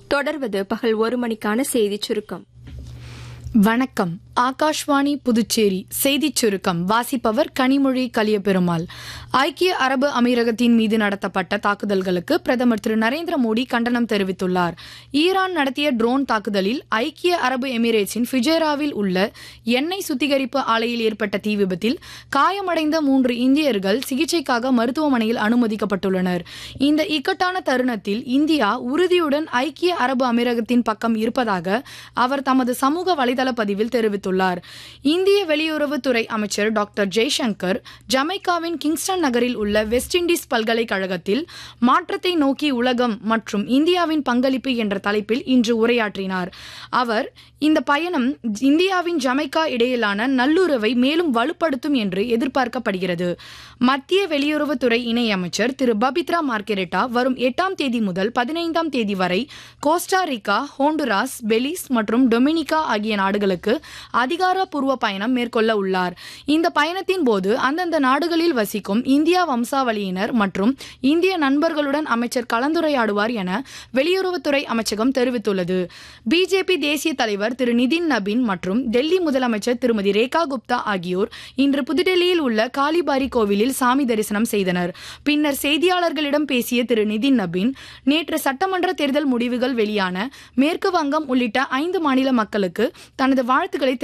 தொடர்வது பகல் ஒரு மணிக்கான செய்திச் சுருக்கம் வணக்கம் ஆகாஷ்வாணி புதுச்சேரி செய்திச் சுருக்கம் வாசிப்பவர் கனிமொழி கலியபெருமாள் ஐக்கிய அரபு அமீரகத்தின் மீது நடத்தப்பட்ட தாக்குதல்களுக்கு பிரதமர் திரு நரேந்திர மோடி கண்டனம் தெரிவித்துள்ளார் ஈரான் நடத்திய ட்ரோன் தாக்குதலில் ஐக்கிய அரபு எமிரேட்ஸின் ஃபிஜேராவில் உள்ள எண்ணெய் சுத்திகரிப்பு ஆலையில் ஏற்பட்ட தீ விபத்தில் காயமடைந்த மூன்று இந்தியர்கள் சிகிச்சைக்காக மருத்துவமனையில் அனுமதிக்கப்பட்டுள்ளனர் இந்த இக்கட்டான தருணத்தில் இந்தியா உறுதியுடன் ஐக்கிய அரபு அமீரகத்தின் பக்கம் இருப்பதாக அவர் தமது சமூக வலைதள பதிவில் தெரிவித்துள்ளார் இந்திய வெளியுறவுத்துறை அமைச்சர் டாக்டர் ஜெய்சங்கர் ஜமைக்காவின் கிங்ஸ்டன் நகரில் உள்ள வெஸ்ட் இண்டீஸ் பல்கலைக்கழகத்தில் மாற்றத்தை நோக்கி உலகம் மற்றும் இந்தியாவின் பங்களிப்பு என்ற தலைப்பில் இன்று உரையாற்றினார் அவர் இந்த பயணம் இந்தியாவின் ஜமைக்கா இடையிலான நல்லுறவை மேலும் வலுப்படுத்தும் என்று எதிர்பார்க்கப்படுகிறது மத்திய வெளியுறவுத்துறை இணையமைச்சர் திரு பபித்ரா மார்கெரெட்டா வரும் எட்டாம் தேதி முதல் பதினைந்தாம் தேதி வரை கோஸ்டாரிக்கா ஹோண்டுராஸ் பெலிஸ் மற்றும் டொமினிகா ஆகிய நாடுகளுக்கு அதிகாரப்பூர்வ பயணம் மேற்கொள்ள உள்ளார் இந்த பயணத்தின் போது அந்தந்த நாடுகளில் வசிக்கும் இந்தியா வம்சாவளியினர் மற்றும் இந்திய நண்பர்களுடன் அமைச்சர் கலந்துரையாடுவார் என வெளியுறவுத்துறை அமைச்சகம் தெரிவித்துள்ளது பிஜேபி தேசிய தலைவர் திரு நிதின் நபின் மற்றும் டெல்லி முதலமைச்சர் திருமதி ரேகா குப்தா ஆகியோர் இன்று புதுடெல்லியில் உள்ள காளிபாரி கோவிலில் சாமி தரிசனம் செய்தனர் பின்னர் செய்தியாளர்களிடம் பேசிய திரு நிதின் நபின் நேற்று சட்டமன்ற தேர்தல் முடிவுகள் வெளியான மேற்கு வங்கம் உள்ளிட்ட ஐந்து மாநில மக்களுக்கு தனது வாழ்த்துக்களை